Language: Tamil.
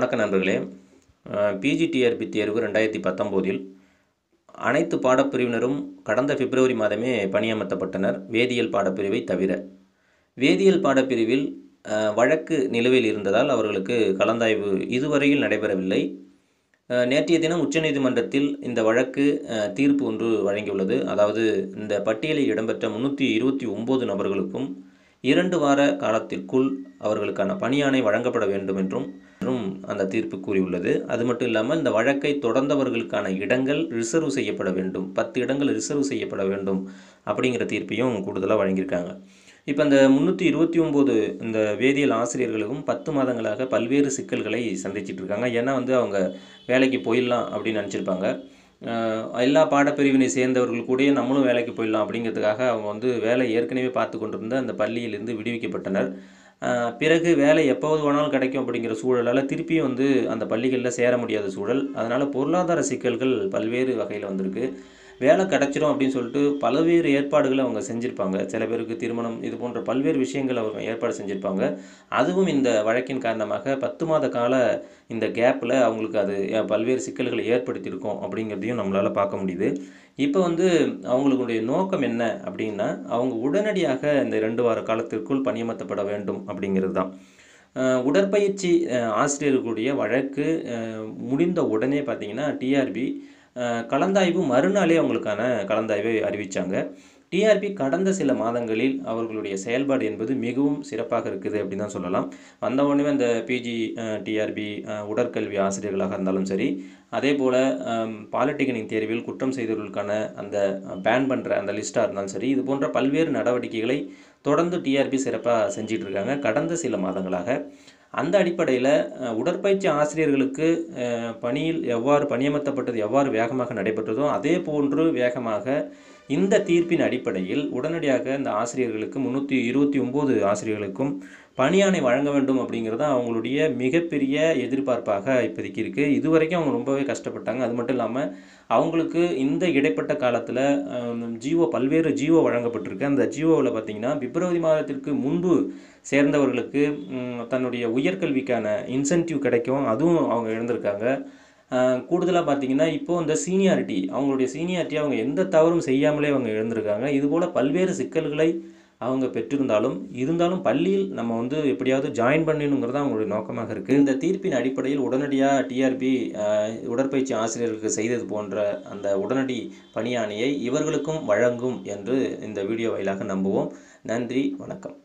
வணக்க நண்பர்களே பிஜிடிஆர்பி தேர்வு ரெண்டாயிரத்தி பத்தொம்போதில் அனைத்து பாடப்பிரிவினரும் கடந்த பிப்ரவரி மாதமே பணியமர்த்தப்பட்டனர் வேதியியல் பாடப்பிரிவை தவிர வேதியியல் பாடப்பிரிவில் அஹ், வழக்கு நிலுவையில் இருந்ததால் அவர்களுக்கு கலந்தாய்வு இதுவரையில் நடைபெறவில்லை அஹ், நேற்றைய தினம் உச்சநீதிமன்றத்தில் இந்த வழக்கு அஹ், தீர்ப்பு ஒன்று வழங்கியுள்ளது அதாவது இந்த பட்டியலில் இடம்பெற்ற முன்னூற்றி இருபத்தி ஒம்பது நபர்களுக்கும் இரண்டு வார காலத்திற்குள் அவர்களுக்கான பணியாணை வழங்கப்பட வேண்டும் என்றும் என்றும் அந்த தீர்ப்பு கூறியுள்ளது அது மட்டும் இல்லாமல் இந்த வழக்கை தொடர்ந்தவர்களுக்கான இடங்கள் ரிசர்வ் செய்யப்பட வேண்டும் பத்து இடங்கள் ரிசர்வ் செய்யப்பட வேண்டும் அப்படிங்கிற தீர்ப்பையும் கூடுதலாக வழங்கியிருக்காங்க இப்போ இந்த முந்நூற்றி இருபத்தி ஒம்பது இந்த வேதியியல் ஆசிரியர்களுக்கும் பத்து மாதங்களாக பல்வேறு சிக்கல்களை சந்திச்சிட்டு இருக்காங்க ஏன்னா வந்து அவங்க வேலைக்கு போயிடலாம் அப்படின்னு நினச்சிருப்பாங்க அஹ் எல்லா பாடப்பிரிவினை சேர்ந்தவர்கள் கூடயே நம்மளும் வேலைக்கு போயிடலாம் அப்படிங்கிறதுக்காக அவங்க வந்து வேலை ஏற்கனவே பார்த்து கொண்டிருந்த அந்த பள்ளியிலிருந்து விடுவிக்கப்பட்டனர் அஹ் பிறகு வேலை எப்போது வேணாலும் கிடைக்கும் அப்படிங்கிற சூழலால் திருப்பியும் வந்து அந்த பள்ளிகளில் சேர முடியாத சூழல் அதனால் பொருளாதார சிக்கல்கள் பல்வேறு வகையில் வந்திருக்கு வேலை கிடச்சிரும் அப்படின்னு சொல்லிட்டு பல்வேறு ஏற்பாடுகளை அவங்க செஞ்சுருப்பாங்க சில பேருக்கு திருமணம் இது போன்ற பல்வேறு விஷயங்கள் அவங்க ஏற்பாடு செஞ்சுருப்பாங்க அதுவும் இந்த வழக்கின் காரணமாக பத்து மாத கால இந்த கேப்பில் அவங்களுக்கு அது அஹ், பல்வேறு சிக்கல்களை ஏற்படுத்தியிருக்கோம் அப்படிங்கிறதையும் நம்மளால் பார்க்க முடியுது இப்போ வந்து அவங்களுடைய நோக்கம் என்ன அப்படின்னா அவங்க உடனடியாக இந்த ரெண்டு வார காலத்திற்குள் பணியமர்த்தப்பட வேண்டும் அப்படிங்கிறது தான் அஹ், உடற்பயிற்சி அஹ், ஆசிரியர்களுடைய வழக்கு அஹ், முடிந்த உடனே பார்த்தீங்கன்னா டிஆர்பி கலந்தாய்வு மறுநாளே அவங்களுக்கான கலந்தாய்வை அறிவித்தாங்க டிஆர்பி கடந்த சில மாதங்களில் அவர்களுடைய செயல்பாடு என்பது மிகவும் சிறப்பாக இருக்குது அப்படின்னு தான் சொல்லலாம் வந்த உடனே அந்த பிஜி டிஆர்பி உடற்கல்வி ஆசிரியர்களாக இருந்தாலும் சரி அதே போல் பாலிடெக்னிக் தேர்வில் குற்றம் செய்தவர்களுக்கான அந்த பேன் பண்ணுற அந்த லிஸ்ட்டாக இருந்தாலும் சரி இது போன்ற பல்வேறு நடவடிக்கைகளை தொடர்ந்து டிஆர்பி சிறப்பாக செஞ்சிட்டு இருக்காங்க கடந்த சில மாதங்களாக அந்த அடிப்படையில் உடற்பயிற்சி ஆசிரியர்களுக்கு அஹ், பணியில் எவ்வாறு பணியமர்த்தப்பட்டது எவ்வாறு வேகமாக நடைபெற்றதோ அதே போன்று வேகமாக இந்த தீர்ப்பின் அடிப்படையில் உடனடியாக இந்த ஆசிரியர்களுக்கு முந்நூற்றி இருபத்தி ஒம்பது ஆசிரியர்களுக்கும் பணியாணை வழங்க வேண்டும் அப்படிங்கிறது தான் அவங்களுடைய மிகப்பெரிய எதிர்பார்ப்பாக இப்போதைக்கு இருக்குது இதுவரைக்கும் அவங்க ரொம்பவே கஷ்டப்பட்டாங்க அது மட்டும் இல்லாமல் அவங்களுக்கு இந்த இடைப்பட்ட காலத்தில் ஜிஓ பல்வேறு ஜிஓ வழங்கப்பட்டிருக்கு அந்த ஜிஓவில் பார்த்தீங்கன்னா பிப்ரவரி மாதத்திற்கு முன்பு சேர்ந்தவர்களுக்கு ம், தன்னுடைய உயர்கல்விக்கான இன்சென்டிவ் கிடைக்கும் அதுவும் அவங்க இழந்திருக்காங்க கூடுதலாக பார்த்தீங்கன்னா இப்போது இந்த சீனியாரிட்டி அவங்களுடைய சீனியாரிட்டி அவங்க எந்த தவறும் செய்யாமலே அவங்க இழந்திருக்காங்க இதுபோல் பல்வேறு சிக்கல்களை அவங்க பெற்றிருந்தாலும் இருந்தாலும் பள்ளியில் நம்ம வந்து எப்படியாவது ஜாயின் பண்ணணுங்கிறது அவங்களுடைய நோக்கமாக இருக்குது இந்த தீர்ப்பின் அடிப்படையில் உடனடியாக டிஆர்பி உடற்பயிற்சி ஆசிரியர்களுக்கு செய்தது போன்ற அந்த உடனடி பணியாணையை இவர்களுக்கும் வழங்கும் என்று இந்த வீடியோ வாயிலாக நம்புவோம் நன்றி வணக்கம்